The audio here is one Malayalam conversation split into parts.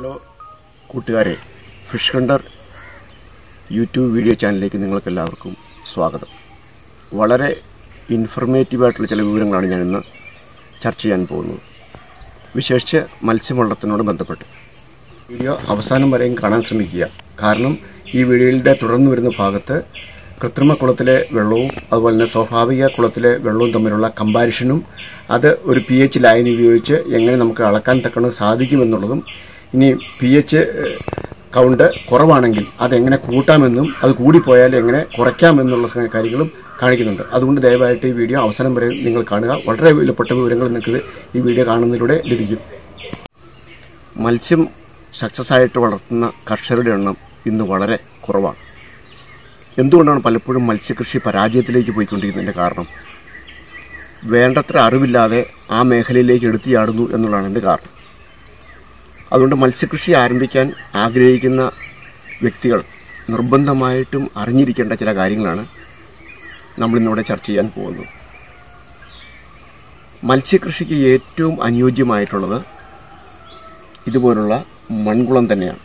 ഹലോ കൂട്ടുകാരെ ഫിഷ് ഹണ്ടർ യൂട്യൂബ് വീഡിയോ ചാനലിലേക്ക് നിങ്ങൾക്ക് എല്ലാവർക്കും സ്വാഗതം വളരെ ഇൻഫർമേറ്റീവ് ആയിട്ടുള്ള ചില വിവരങ്ങളാണ് ഞാൻ ഇന്ന് ചർച്ച ചെയ്യാൻ പോകുന്നത് വിശേഷിച്ച് മത്സ്യവളത്തിനോട് ബന്ധപ്പെട്ട് വീഡിയോ അവസാനം വരെയും കാണാൻ ശ്രമിക്കുക കാരണം ഈ വീഡിയോയുടെ തുടർന്ന് വരുന്ന ഭാഗത്ത് കൃത്രിമ കുളത്തിലെ വെള്ളവും അതുപോലെ തന്നെ സ്വാഭാവിക കുളത്തിലെ വെള്ളവും തമ്മിലുള്ള കമ്പാരിഷനും അത് ഒരു പി എച്ച് ലൈൻ ഉപയോഗിച്ച് എങ്ങനെ നമുക്ക് അളക്കാൻ തക്കണം സാധിക്കുമെന്നുള്ളതും ഇനി പി എച്ച് കൗണ്ട് കുറവാണെങ്കിൽ അതെങ്ങനെ കൂട്ടാമെന്നും അത് കൂടിപ്പോയാൽ എങ്ങനെ കുറയ്ക്കാമെന്നുള്ള കാര്യങ്ങളും കാണിക്കുന്നുണ്ട് അതുകൊണ്ട് ദയവായിട്ട് ഈ വീഡിയോ അവസാനം വരെ നിങ്ങൾ കാണുക വളരെ വിലപ്പെട്ട വിവരങ്ങൾ നിങ്ങൾക്ക് ഈ വീഡിയോ കാണുന്നതിലൂടെ ലഭിക്കും മത്സ്യം സക്സസ് ആയിട്ട് വളർത്തുന്ന കർഷകരുടെ എണ്ണം ഇന്ന് വളരെ കുറവാണ് എന്തുകൊണ്ടാണ് പലപ്പോഴും മത്സ്യകൃഷി പരാജയത്തിലേക്ക് പോയിക്കൊണ്ടിരിക്കുന്നതിൻ്റെ കാരണം വേണ്ടത്ര അറിവില്ലാതെ ആ മേഖലയിലേക്ക് എടുത്തിയാടുന്നു എന്നുള്ളതാണ് എൻ്റെ കാരണം അതുകൊണ്ട് മത്സ്യകൃഷി ആരംഭിക്കാൻ ആഗ്രഹിക്കുന്ന വ്യക്തികൾ നിർബന്ധമായിട്ടും അറിഞ്ഞിരിക്കേണ്ട ചില കാര്യങ്ങളാണ് നമ്മളിന്നിവിടെ ചർച്ച ചെയ്യാൻ പോകുന്നത് മത്സ്യകൃഷിക്ക് ഏറ്റവും അനുയോജ്യമായിട്ടുള്ളത് ഇതുപോലുള്ള മൺകുളം തന്നെയാണ്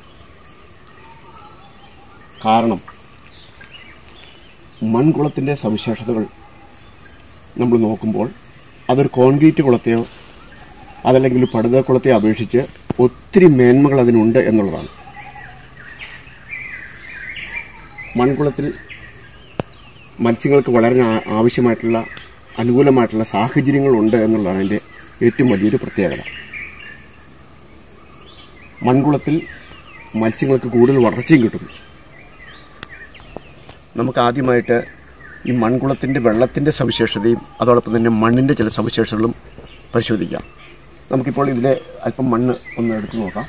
കാരണം മൺകുളത്തിൻ്റെ സവിശേഷതകൾ നമ്മൾ നോക്കുമ്പോൾ അതൊരു കോൺക്രീറ്റ് കുളത്തെയോ അതല്ലെങ്കിൽ പടുത കുളത്തെയോ അപേക്ഷിച്ച് ഒത്തിരി മേന്മകൾ അതിനുണ്ട് എന്നുള്ളതാണ് മൺകുളത്തിൽ മത്സ്യങ്ങൾക്ക് വളരാൻ ആ- ആവശ്യമായിട്ടുള്ള അനുകൂലമായിട്ടുള്ള സാഹചര്യങ്ങളുണ്ട് എന്നുള്ളതാണ് അതിൻ്റെ ഏറ്റവും വലിയൊരു പ്രത്യേകത മൺകുളത്തിൽ മത്സ്യങ്ങൾക്ക് കൂടുതൽ വളർച്ചയും കിട്ടുന്നു നമുക്ക് ആദ്യമായിട്ട് ഈ മൺകുളത്തിൻ്റെ വെള്ളത്തിൻ്റെ സവിശേഷതയും അതോടൊപ്പം തന്നെ മണ്ണിൻ്റെ ചില സവിശേഷതകളും പരിശോധിക്കാം നമുക്കിപ്പോൾ ഇതിലെ അല്പം മണ്ണ് ഒന്ന് എടുത്തു നോക്കാം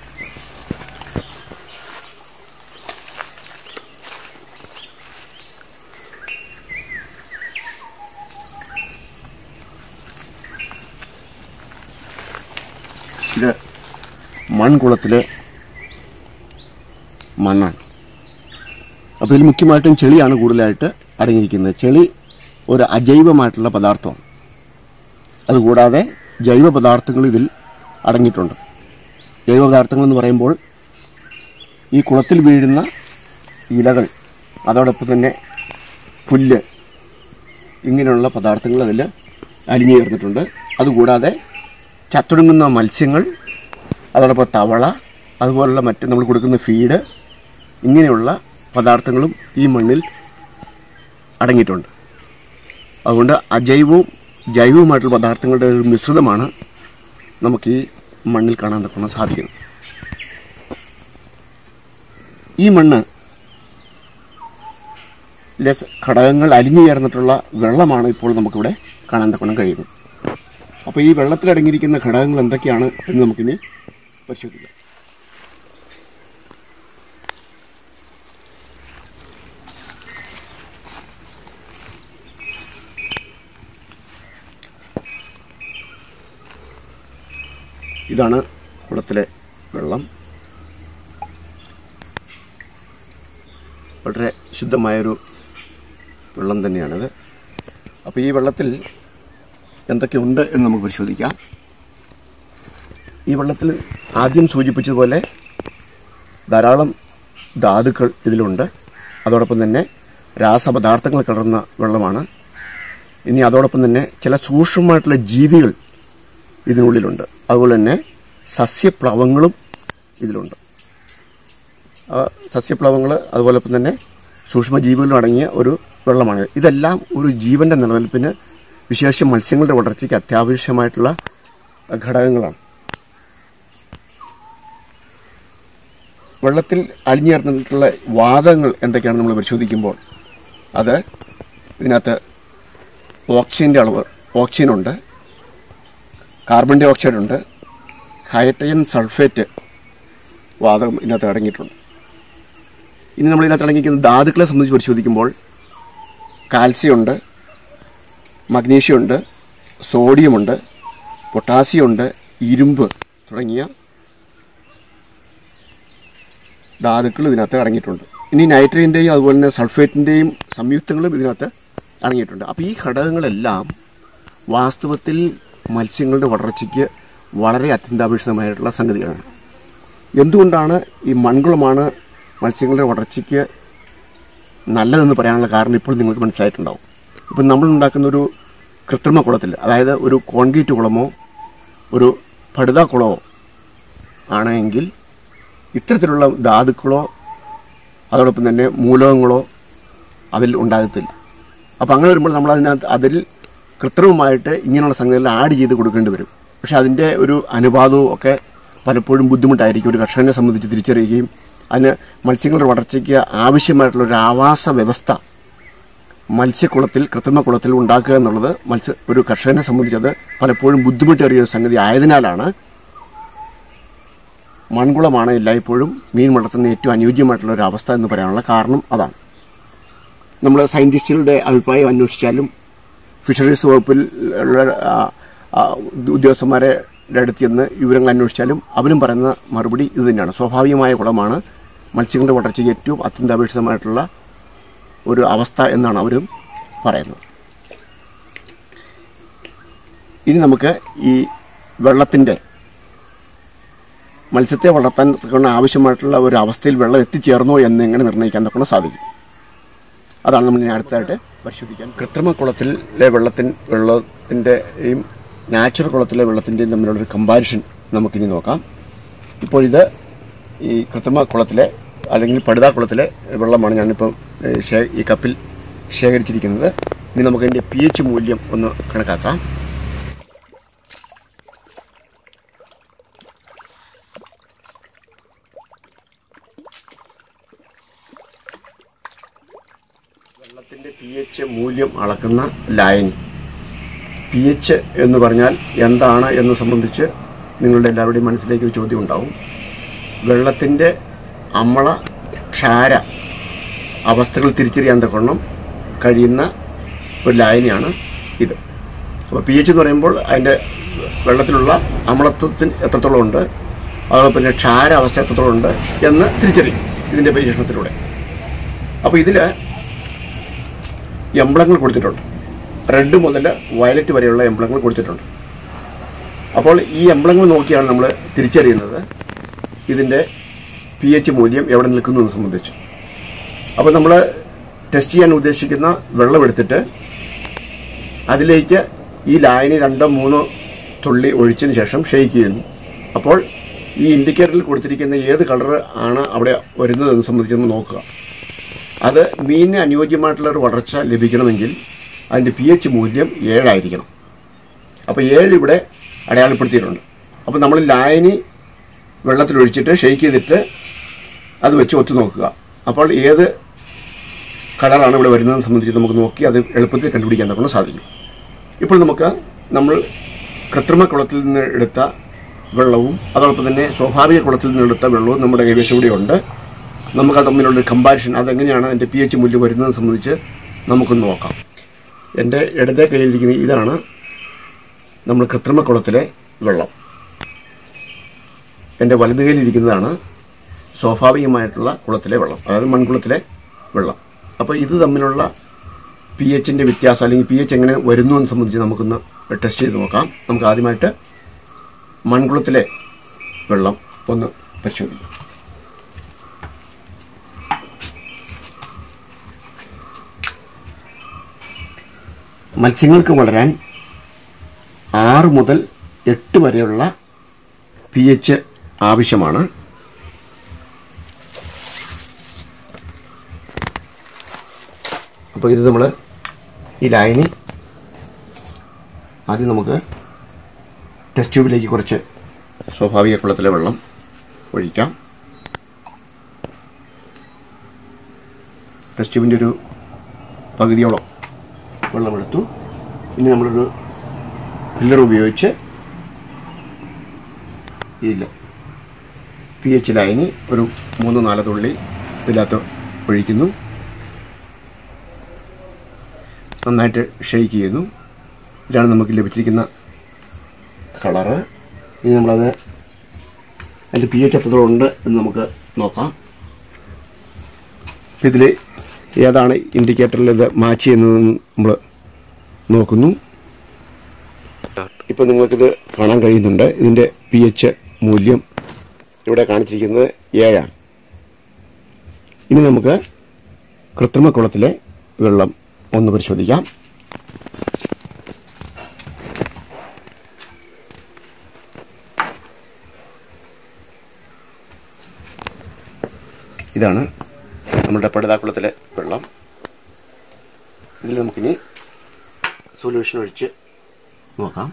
ഇത് മൺകുളത്തിലെ മണ്ണാണ് അപ്പോൾ ഇതിൽ മുഖ്യമായിട്ടും ചെളിയാണ് കൂടുതലായിട്ട് അടങ്ങിയിരിക്കുന്നത് ചെളി ഒരു അജൈവമായിട്ടുള്ള പദാർത്ഥമാണ് അതുകൂടാതെ ജൈവ പദാർത്ഥങ്ങൾ ഇതിൽ അടങ്ങിയിട്ടുണ്ട് ജൈവ പദാർത്ഥങ്ങൾ എന്ന് പറയുമ്പോൾ ഈ കുളത്തിൽ വീഴുന്ന ഇലകൾ അതോടൊപ്പം തന്നെ പുല്ല് ഇങ്ങനെയുള്ള പദാർത്ഥങ്ങൾ അതിൽ അലിഞ്ഞു ചേർന്നിട്ടുണ്ട് അതുകൂടാതെ ചത്തൊടുങ്ങുന്ന മത്സ്യങ്ങൾ അതോടൊപ്പം തവള അതുപോലുള്ള മറ്റ് നമ്മൾ കൊടുക്കുന്ന ഫീഡ് ഇങ്ങനെയുള്ള പദാർത്ഥങ്ങളും ഈ മണ്ണിൽ അടങ്ങിയിട്ടുണ്ട് അതുകൊണ്ട് അജൈവവും ജൈവവുമായിട്ടുള്ള പദാർത്ഥങ്ങളുടെ ഒരു മിശ്രിതമാണ് നമുക്ക് ഈ മണ്ണിൽ കാണാൻ തക്കണം സാധിക്കുന്നത് ഈ മണ്ണ് ലെസ് ഘടകങ്ങൾ അലിഞ്ഞു ചേർന്നിട്ടുള്ള വെള്ളമാണ് ഇപ്പോൾ നമുക്കിവിടെ കാണാൻ തക്കണം കഴിയുന്നത് അപ്പോൾ ഈ വെള്ളത്തിൽ അടങ്ങിയിരിക്കുന്ന ഘടകങ്ങൾ എന്തൊക്കെയാണ് എന്ന് നമുക്കിനി പരിശോധിക്കാം ഇതാണ് കുളത്തിലെ വെള്ളം വളരെ ശുദ്ധമായൊരു വെള്ളം തന്നെയാണിത് അപ്പോൾ ഈ വെള്ളത്തിൽ എന്തൊക്കെയുണ്ട് എന്ന് നമുക്ക് പരിശോധിക്കാം ഈ വെള്ളത്തിൽ ആദ്യം സൂചിപ്പിച്ചതുപോലെ ധാരാളം ധാതുക്കൾ ഇതിലുണ്ട് അതോടൊപ്പം തന്നെ രാസപദാർത്ഥങ്ങൾ കലർന്ന വെള്ളമാണ് ഇനി അതോടൊപ്പം തന്നെ ചില സൂക്ഷ്മമായിട്ടുള്ള ജീവികൾ ഇതിനുള്ളിലുണ്ട് അതുപോലെ തന്നെ സസ്യപ്ലവങ്ങളും ഇതിലുണ്ട് ആ സസ്യപ്ലവങ്ങൾ അതുപോലെ തന്നെ സൂക്ഷ്മജീവികളും അടങ്ങിയ ഒരു വെള്ളമാണ് ഇതെല്ലാം ഒരു ജീവന്റെ നിലനിൽപ്പിന് വിശേഷം മത്സ്യങ്ങളുടെ വളർച്ചയ്ക്ക് അത്യാവശ്യമായിട്ടുള്ള ഘടകങ്ങളാണ് വെള്ളത്തിൽ അലിഞ്ഞു ചേർന്നിട്ടുള്ള വാദങ്ങൾ എന്തൊക്കെയാണ് നമ്മൾ പരിശോധിക്കുമ്പോൾ അത് ഇതിനകത്ത് ഓക്സിജൻ്റെ അളവ് ഓക്സിജനുണ്ട് കാർബൺ ഡൈ ഓക്സൈഡ് ഉണ്ട് ഹൈഡ്രജൻ സൾഫേറ്റ് വാതകം ഇതിനകത്ത് അടങ്ങിയിട്ടുണ്ട് ഇനി നമ്മൾ ഇതിനകത്ത് അടങ്ങിയിരിക്കുന്ന ധാതുക്കളെ സംബന്ധിച്ച് പരിശോധിക്കുമ്പോൾ കാൽസ്യം ഉണ്ട് മഗ്നീഷ്യം ഉണ്ട് സോഡിയം ഉണ്ട് പൊട്ടാസ്യം ഉണ്ട് ഇരുമ്പ് തുടങ്ങിയ ധാതുക്കൾ ഇതിനകത്ത് അടങ്ങിയിട്ടുണ്ട് ഇനി നൈട്രജൻ്റെയും അതുപോലെ തന്നെ സൾഫേറ്റിൻ്റെയും സംയുക്തങ്ങളും ഇതിനകത്ത് അടങ്ങിയിട്ടുണ്ട് അപ്പോൾ ഈ ഘടകങ്ങളെല്ലാം വാസ്തവത്തിൽ മത്സ്യങ്ങളുടെ വളർച്ചയ്ക്ക് വളരെ അത്യന്താപേക്ഷിതമായിട്ടുള്ള സംഗതികളാണ് എന്തുകൊണ്ടാണ് ഈ മൺകുളമാണ് മത്സ്യങ്ങളുടെ വളർച്ചയ്ക്ക് നല്ലതെന്ന് പറയാനുള്ള കാരണം ഇപ്പോൾ നിങ്ങൾക്ക് മനസ്സിലായിട്ടുണ്ടാവും ഇപ്പം നമ്മൾ ഉണ്ടാക്കുന്ന ഒരു കൃത്രിമ കുളത്തിൽ അതായത് ഒരു കോൺക്രീറ്റ് കുളമോ ഒരു പടുത കുളമോ ആണെങ്കിൽ ഇത്തരത്തിലുള്ള ധാതുക്കളോ അതോടൊപ്പം തന്നെ മൂലകങ്ങളോ അതിൽ ഉണ്ടാകത്തില്ല അപ്പോൾ അങ്ങനെ വരുമ്പോൾ നമ്മൾ അതിനകത്ത് അതിൽ കൃത്രിമമായിട്ട് ഇങ്ങനെയുള്ള സംഗതികൾ ആഡ് ചെയ്ത് കൊടുക്കേണ്ടി വരും പക്ഷേ അതിൻ്റെ ഒരു അനുപാതവും ഒക്കെ പലപ്പോഴും ബുദ്ധിമുട്ടായിരിക്കും ഒരു കർഷകനെ സംബന്ധിച്ച് തിരിച്ചറിയുകയും അതിന് മത്സ്യങ്ങളുടെ വളർച്ചയ്ക്ക് ആവശ്യമായിട്ടുള്ള ഒരു ആവാസ വ്യവസ്ഥ മത്സ്യക്കുളത്തിൽ കൃത്രിമ കുളത്തിൽ ഉണ്ടാക്കുക എന്നുള്ളത് മത്സ്യ ഒരു കർഷകനെ സംബന്ധിച്ച് അത് പലപ്പോഴും ബുദ്ധിമുട്ടേറിയ ഒരു സംഗതി ആയതിനാലാണ് മൺകുളമാണ് എല്ലായ്പ്പോഴും മീൻ വളർത്തുന്ന ഏറ്റവും അനുയോജ്യമായിട്ടുള്ള ഒരു അവസ്ഥ എന്ന് പറയാനുള്ള കാരണം അതാണ് നമ്മൾ സയൻറ്റിസ്റ്റുകളുടെ അഭിപ്രായം അന്വേഷിച്ചാലും ഫിഷറീസ് വകുപ്പിൽ ഉള്ള ആ, ആ, ഉദ്യോഗസ്ഥന്മാരെ അടുത്ത് ചെന്ന് വിവരങ്ങൾ അന്വേഷിച്ചാലും അവരും പറയുന്ന മറുപടി ഇത് തന്നെയാണ് സ്വാഭാവികമായ കുളമാണ് മത്സ്യങ്ങളുടെ വളർച്ചയ്ക്ക് ഏറ്റവും അത്യന്താപേക്ഷിതമായിട്ടുള്ള ഒരു അവസ്ഥ എന്നാണ് അവരും പറയുന്നത് ഇനി നമുക്ക് ഈ വെള്ളത്തിൻ്റെ മത്സ്യത്തെ വളർത്താൻ തക്കവണ്ണം ആവശ്യമായിട്ടുള്ള ഒരു അവസ്ഥയിൽ വെള്ളം എത്തിച്ചേർന്നോ എന്ന് എങ്ങനെ നിർണ്ണയിക്കാൻ തക്കണം സാധിക്കും അതാണ് നമ്മൾ ഇനി അടുത്തായിട്ട് പരിശോധിക്കാൻ കൃത്രിമ കുളത്തിലെ വെള്ളത്തിൻ വെള്ളത്തിൻ്റെയും നാച്ചുറൽ കുളത്തിലെ വെള്ളത്തിൻ്റെയും തമ്മിലുള്ളൊരു കമ്പാരിഷൻ നമുക്കിനി നോക്കാം ഇപ്പോൾ ഇത് ഈ കൃത്രിമ കുളത്തിലെ അല്ലെങ്കിൽ പടുതാ കുളത്തിലെ വെള്ളമാണ് ഞാനിപ്പോൾ ഏഹ്, ശേ- ഈ കപ്പിൽ ശേഖരിച്ചിരിക്കുന്നത് ഇനി നമുക്ക് അതിൻ്റെ പി എച്ച് മൂല്യം ഒന്ന് കണക്കാക്കാം വെള്ളത്തിൻ്റെ പി എച്ച് മൂല്യം അളക്കുന്ന ലായനി പി എച്ച് എന്ന് പറഞ്ഞാൽ എന്താണ് എന്ന് സംബന്ധിച്ച് നിങ്ങളുടെ എല്ലാവരുടെയും മനസ്സിലേക്ക് ഒരു ചോദ്യം ഉണ്ടാവും വെള്ളത്തിൻ്റെ അമ്ല ക്ഷാര അവസ്ഥകൾ തിരിച്ചറിയാൻ തക്കവണ്ണം കഴിയുന്ന ഒരു ലായനിയാണ് ഇത് അപ്പോൾ പി എച്ച് എന്ന് പറയുമ്പോൾ അതിൻ്റെ വെള്ളത്തിലുള്ള അമ്ലത്വത്തിന് എത്രത്തോളം ഉണ്ട് അതോടൊപ്പം തന്നെ ക്ഷാര അവസ്ഥ എത്രത്തോളം ഉണ്ട് എന്ന് തിരിച്ചറിയും ഇതിൻ്റെ പരീക്ഷണത്തിലൂടെ അപ്പോൾ ഇതിൽ എംബ്ലങ്ങൾ കൊടുത്തിട്ടുണ്ട് റെഡ് മുതൽ വയലറ്റ് വരെയുള്ള എംബ്ലങ്ങൾ കൊടുത്തിട്ടുണ്ട് അപ്പോൾ ഈ എംബ്ലങ്ങൾ നോക്കിയാണ് നമ്മൾ തിരിച്ചറിയുന്നത് ഇതിൻ്റെ പി എച്ച് മൂല്യം എവിടെ നിൽക്കുന്നു എന്ന് സംബന്ധിച്ച് അപ്പോൾ നമ്മൾ ടെസ്റ്റ് ചെയ്യാൻ ഉദ്ദേശിക്കുന്ന വെള്ളം എടുത്തിട്ട് അതിലേക്ക് ഈ ലായനി രണ്ടോ മൂന്നോ തുള്ളി ഒഴിച്ചതിന് ശേഷം ഷെയ്ക്ക് ചെയ്യുന്നു അപ്പോൾ ഈ ഇൻഡിക്കേറ്ററിൽ കൊടുത്തിരിക്കുന്ന ഏത് കളർ ആണ് അവിടെ വരുന്നതെന്ന് സംബന്ധിച്ച് നമ്മൾ നോക്കുക അത് മീനിന് അനുയോജ്യമായിട്ടുള്ള ഒരു വളർച്ച ലഭിക്കണമെങ്കിൽ അതിൻ്റെ പി എച്ച് മൂല്യം ഏഴായിരിക്കണം അപ്പോൾ ഏഴ് ഇവിടെ അടയാളപ്പെടുത്തിയിട്ടുണ്ട് അപ്പോൾ നമ്മൾ ലായനി വെള്ളത്തിലൊഴിച്ചിട്ട് ഷെയ്ക്ക് ചെയ്തിട്ട് അത് വെച്ച് ഒത്തു നോക്കുക അപ്പോൾ ഏത് കളറാണ് ഇവിടെ വരുന്നതെന്ന് സംബന്ധിച്ച് നമുക്ക് നോക്കി അത് എളുപ്പത്തിൽ കണ്ടുപിടിക്കാൻ നമുക്ക് സാധിക്കും ഇപ്പോൾ നമുക്ക് നമ്മൾ കൃത്രിമ കുളത്തിൽ നിന്ന് എടുത്ത വെള്ളവും അതോടൊപ്പം തന്നെ സ്വാഭാവിക കുളത്തിൽ നിന്ന് എടുത്ത വെള്ളവും നമ്മുടെ കൈവശം ഇവിടെ ഉണ്ട് നമുക്ക് അത് തമ്മിലുള്ള കമ്പാരിഷൻ അതെങ്ങനെയാണ് അതിൻ്റെ പി എച്ച് മൂല്യം വരുന്നതെന്ന് സംബന്ധിച്ച് നമുക്കൊന്ന് നോക്കാം എൻ്റെ ഇടത്തെ കയ്യിലിരിക്കുന്ന ഇതാണ് നമ്മൾ കൃത്രിമ കുളത്തിലെ വെള്ളം എൻ്റെ വലത് കയ്യിലിരിക്കുന്നതാണ് സ്വാഭാവികമായിട്ടുള്ള കുളത്തിലെ വെള്ളം അതായത് മൺകുളത്തിലെ വെള്ളം അപ്പോൾ ഇത് തമ്മിലുള്ള പി എച്ചിൻ്റെ വ്യത്യാസം അല്ലെങ്കിൽ പി എച്ച് എങ്ങനെ വരുന്നു എന്ന് സംബന്ധിച്ച് നമുക്കൊന്ന് ടെസ്റ്റ് ചെയ്ത് നോക്കാം നമുക്ക് ആദ്യമായിട്ട് മൺകുളത്തിലെ വെള്ളം ഒന്ന് പരിശോധിക്കാം മത്സ്യങ്ങൾക്ക് വളരാൻ ആറ് മുതൽ എട്ട് വരെയുള്ള പി എച്ച് ആവശ്യമാണ് അപ്പോൾ ഇത് നമ്മൾ ഈ ലായനി ആദ്യം നമുക്ക് ടെസ്റ്റ് ട്യൂബിലേക്ക് കുറച്ച് സ്വാഭാവിക കുളത്തിലെ വെള്ളം ഒഴിക്കാം ടെസ്റ്റ് ട്യൂബിൻ്റെ ഒരു പകുതിയോളം വെള്ളമെടുത്തു ഇനി നമ്മളൊരു ഫില്ലർ ഉപയോഗിച്ച് ഇല്ല പി എച്ച് ലായനി ഒരു മൂന്ന് നാല് തുള്ളി ഇതിനകത്ത് ഒഴിക്കുന്നു നന്നായിട്ട് ഷെയ്ക്ക് ചെയ്യുന്നു ഇതാണ് നമുക്ക് ലഭിച്ചിരിക്കുന്ന കളറ് ഇനി നമ്മളത് അതിൻ്റെ പി എച്ച് എത്രത്തോളം ഉണ്ട് എന്ന് നമുക്ക് നോക്കാം ഇതിൽ ഏതാണ് ഇൻഡിക്കേറ്ററിൽ ഇത് മാച്ച് ചെയ്യുന്നതെന്ന് നമ്മൾ നോക്കുന്നു ഇപ്പോൾ നിങ്ങൾക്കിത് കാണാൻ കഴിയുന്നുണ്ട് ഇതിൻ്റെ പി എച്ച് മൂല്യം ഇവിടെ കാണിച്ചിരിക്കുന്നത് ഏഴാണ് ഇനി നമുക്ക് കൃത്രിമ കുളത്തിലെ വെള്ളം ഒന്ന് പരിശോധിക്കാം ഇതാണ് നമ്മുടെ പടുതാക്കുളത്തിലെ വെള്ളം ഇതിൽ നമുക്കിനി സൊല്യൂഷൻ ഒഴിച്ച് നോക്കാം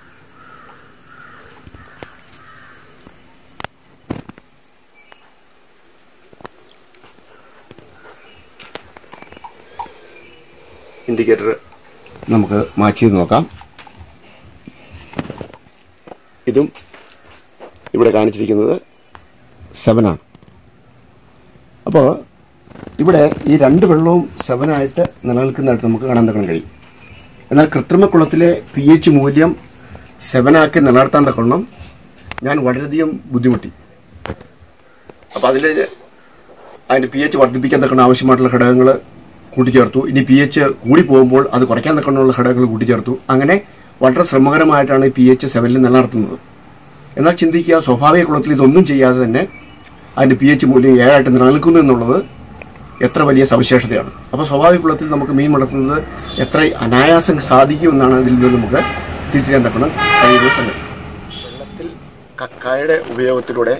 ഇൻഡിക്കേറ്റർ നമുക്ക് മാച്ച് ചെയ്ത് നോക്കാം ഇതും ഇവിടെ കാണിച്ചിരിക്കുന്നത് സെവനാണ് അപ്പോൾ ഇവിടെ ഈ രണ്ട് വെള്ളവും സെവനായിട്ട് നിലനിൽക്കുന്നതായിട്ട് നമുക്ക് കാണാൻ തക്കാൻ കഴിയും എന്നാൽ കൃത്രിമ കുളത്തിലെ പി എച്ച് മൂല്യം സെവനാക്കി നിലനിർത്താൻ തക്കണം ഞാൻ വളരെയധികം ബുദ്ധിമുട്ടി അപ്പോൾ അതിൽ അതിൻ്റെ പി എച്ച് വർദ്ധിപ്പിക്കാൻ തക്കണം ആവശ്യമായിട്ടുള്ള ഘടകങ്ങൾ കൂട്ടിച്ചേർത്തു ഇനി പി എച്ച് കൂടി പോകുമ്പോൾ അത് കുറയ്ക്കാൻ തക്കണമുള്ള ഘടകങ്ങൾ കൂട്ടിച്ചേർത്തു അങ്ങനെ വളരെ ശ്രമകരമായിട്ടാണ് ഈ പി എച്ച് സെവനിൽ നിലനിർത്തുന്നത് എന്നാൽ ചിന്തിക്കുക സ്വാഭാവിക കുളത്തിൽ ഇതൊന്നും ചെയ്യാതെ തന്നെ അതിൻ്റെ പി എച്ച് മൂല്യം ഏഴായിട്ട് നിലനിൽക്കുന്നു എന്നുള്ളത് എത്ര വലിയ സവിശേഷതയാണ് അപ്പോൾ സ്വാഭാവിക കുളത്തിൽ നമുക്ക് മീൻ വളർത്തുന്നത് എത്ര അനായാസം സാധിക്കുമെന്നാണ് ഇതിൽ നിന്ന് നമുക്ക് തിരിച്ചറിയാൻ തക്കണം കഴിയുന്ന സംഗതി വെള്ളത്തിൽ കക്കായുടെ ഉപയോഗത്തിലൂടെ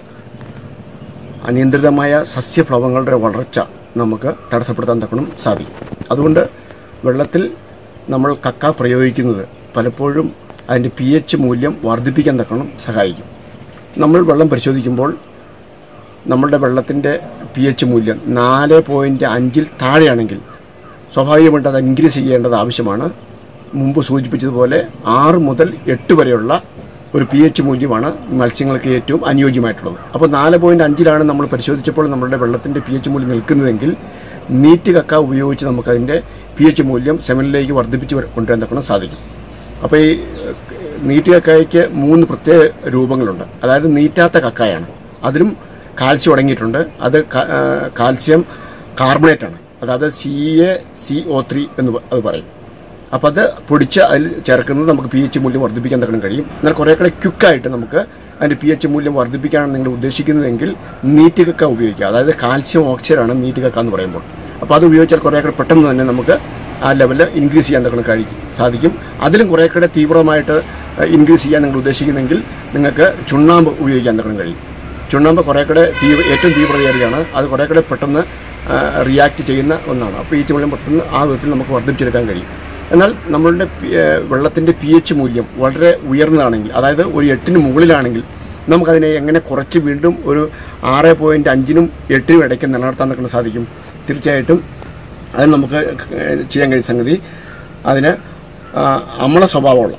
അനിയന്ത്രിതമായ സസ്യഫ്ലവങ്ങളുടെ വളർച്ച നമുക്ക് തടസ്സപ്പെടുത്താൻ തക്കണം സാധിക്കും അതുകൊണ്ട് വെള്ളത്തിൽ നമ്മൾ കക്ക പ്രയോഗിക്കുന്നത് പലപ്പോഴും അതിൻ്റെ പി എച്ച് മൂല്യം വർദ്ധിപ്പിക്കാൻ തക്കണം സഹായിക്കും നമ്മൾ വെള്ളം പരിശോധിക്കുമ്പോൾ നമ്മളുടെ വെള്ളത്തിൻ്റെ പി എച്ച് മൂല്യം നാല് പോയിൻറ്റ് അഞ്ചിൽ താഴെയാണെങ്കിൽ സ്വാഭാവികമായിട്ട് അത് ഇൻക്രീസ് ചെയ്യേണ്ടത് ആവശ്യമാണ് മുമ്പ് സൂചിപ്പിച്ചതുപോലെ ആറ് മുതൽ എട്ട് വരെയുള്ള ഒരു പി എച്ച് മൂല്യമാണ് മത്സ്യങ്ങൾക്ക് ഏറ്റവും അനുയോജ്യമായിട്ടുള്ളത് അപ്പോൾ നാല് പോയിൻറ്റ് അഞ്ചിലാണ് നമ്മൾ പരിശോധിച്ചപ്പോൾ നമ്മുടെ വെള്ളത്തിൻ്റെ പി എച്ച് മൂല്യം നിൽക്കുന്നതെങ്കിൽ നീറ്റ് കക്ക ഉപയോഗിച്ച് നമുക്കതിൻ്റെ പി എച്ച് മൂല്യം സെവനിലേക്ക് വർദ്ധിപ്പിച്ച് വര- കൊണ്ടുവരാൻ തക്കണം സാധിക്കും അപ്പോൾ ഈ ഏഹ്, നീറ്റ് കക്കായ്ക്ക് മൂന്ന് പ്രത്യേക രൂപങ്ങളുണ്ട് അതായത് നീറ്റാത്ത കക്കായാണ് അതിലും കാൽസ്യം അടങ്ങിയിട്ടുണ്ട് അത് ക- ഏഹ്, കാൽസ്യം കാർബണേറ്റ് ആണ് അതായത് C A C O three എന്ന് പ- അത് പറയും അപ്പോൾ അത് പൊടിച്ച് അതിൽ ചേർക്കുന്നത് നമുക്ക് പി എച്ച് മൂല്യം വർദ്ധിപ്പിക്കാൻ തക്കണം കഴിയും എന്നാൽ കുറേ കൂടെ ക്വിക്കായിട്ട് നമുക്ക് അതിൻ്റെ പി എച്ച് മൂല്യം വർദ്ധിപ്പിക്കാനാണ് നിങ്ങൾ ഉദ്ദേശിക്കുന്നതെങ്കിൽ നീറ്റ് കക്ക ഉപയോഗിക്കുക അതായത് കാൽസ്യം ഓക്സിജനാണ് നീറ്റ് കക്ക എന്ന് പറയുമ്പോൾ അപ്പോൾ അത് ഉപയോഗിച്ചാൽ കുറേ കൂടെ പെട്ടെന്ന് തന്നെ നമുക്ക് ആ ലെവലിൽ ഇൻക്രീസ് ചെയ്യാൻ തക്കണം കഴിക്കും സാധിക്കും അതിലും കുറേ കൂടെ തീവ്രമായിട്ട് ഇൻക്രീസ് ചെയ്യാൻ നിങ്ങൾ ഉദ്ദേശിക്കുന്നെങ്കിൽ നിങ്ങൾക്ക് ചുണ്ണാമ്പ് ഉപയോഗിക്കാൻ തക്കണം കഴിയും ചുണ്ണാമ്പ് കുറേ കൂടെ തീവ്ര ഏറ്റവും തീവ്രതയേറിയാണ് അത് കുറേ കൂടെ പെട്ടെന്ന് റിയാക്ട് ചെയ്യുന്ന ഒന്നാണ് അപ്പോൾ ഈ മൂല്യം പെട്ടെന്ന് ആ വിധത്തിൽ നമുക്ക് വർദ്ധിപ്പിച്ചെടുക്കാൻ കഴിയും എന്നാൽ നമ്മളുടെ വെള്ളത്തിൻ്റെ പി എച്ച് മൂല്യം വളരെ ഉയർന്നതാണെങ്കിൽ അതായത് ഒരു എട്ടിന് മുകളിലാണെങ്കിൽ നമുക്കതിനെ എങ്ങനെ കുറച്ച് വീണ്ടും ഒരു ആറ് പോയിൻറ്റ് അഞ്ചിനും എട്ടിനും ഇടയ്ക്ക് നിലനിർത്താൻ നിൽക്കുന്ന സാധിക്കും തീർച്ചയായിട്ടും അത് നമുക്ക് ചെയ്യാൻ കഴിയുന്ന സംഗതി അതിന് ആ, അമ്ല സ്വഭാവമുള്ള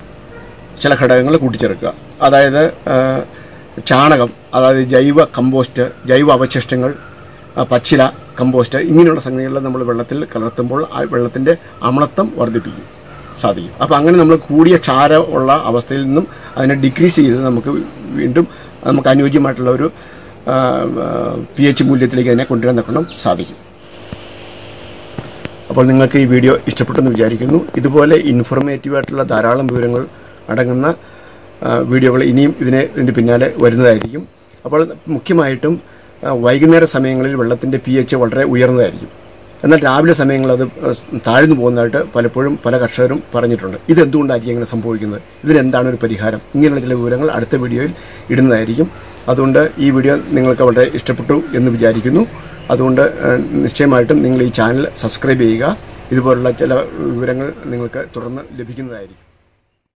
ചില ഘടകങ്ങൾ കൂട്ടിച്ചേർക്കുക അതായത് ആ, ചാണകം അതായത് ജൈവ കമ്പോസ്റ്റ് ജൈവ അവശിഷ്ടങ്ങൾ ആ, പച്ചില കമ്പോസ്റ്റ് ഇങ്ങനെയുള്ള സംഗതികൾ നമ്മൾ വെള്ളത്തിൽ കലർത്തുമ്പോൾ ആ വെള്ളത്തിൻ്റെ അമ്ലത്വം വർദ്ധിപ്പിക്കും സാധിക്കും അപ്പോൾ അങ്ങനെ നമ്മൾ കൂടിയ ക്ഷാര ഉള്ള അവസ്ഥയിൽ നിന്നും അതിനെ ഡിക്രീസ് ചെയ്ത് നമുക്ക് വീണ്ടും നമുക്ക് അനുയോജ്യമായിട്ടുള്ള ഒരു പി എച്ച് മൂല്യത്തിലേക്ക് അതിനെ കൊണ്ടുവരാൻ തക്കണം സാധിക്കും അപ്പോൾ നിങ്ങൾക്ക് ഈ വീഡിയോ ഇഷ്ടപ്പെട്ടെന്ന് വിചാരിക്കുന്നു ഇതുപോലെ ഇൻഫോർമേറ്റീവ് ആയിട്ടുള്ള ധാരാളം വിവരങ്ങൾ അടങ്ങുന്ന ആ, വീഡിയോകൾ ഇനിയും ഇതിനെ ഇതിൻ്റെ പിന്നാലെ വരുന്നതായിരിക്കും അപ്പോൾ മുഖ്യമായിട്ടും ആ, വൈകുന്നേര സമയങ്ങളിൽ വെള്ളത്തിൻ്റെ പി എച്ച് വളരെ ഉയർന്നതായിരിക്കും എന്നാൽ രാവിലെ സമയങ്ങളിൽ അത് താഴ്ന്നു പോകുന്നതായിട്ട് പലപ്പോഴും പല കർഷകരും പറഞ്ഞിട്ടുണ്ട് ഇതെന്തുകൊണ്ടായിരിക്കും ഇങ്ങനെ സംഭവിക്കുന്നത് ഇതിനെന്താണ് ഒരു പരിഹാരം ഇങ്ങനെയുള്ള ചില വിവരങ്ങൾ അടുത്ത വീഡിയോയിൽ ഇടുന്നതായിരിക്കും അതുകൊണ്ട് ഈ വീഡിയോ നിങ്ങൾക്ക് വളരെ ഇഷ്ടപ്പെട്ടു എന്ന് വിചാരിക്കുന്നു അതുകൊണ്ട് ഏഹ്, നിശ്ചയമായിട്ടും നിങ്ങൾ ഈ ചാനൽ സബ്സ്ക്രൈബ് ചെയ്യുക ഇതുപോലുള്ള ചില വിവരങ്ങൾ നിങ്ങൾക്ക് തുടർന്ന് ലഭിക്കുന്നതായിരിക്കും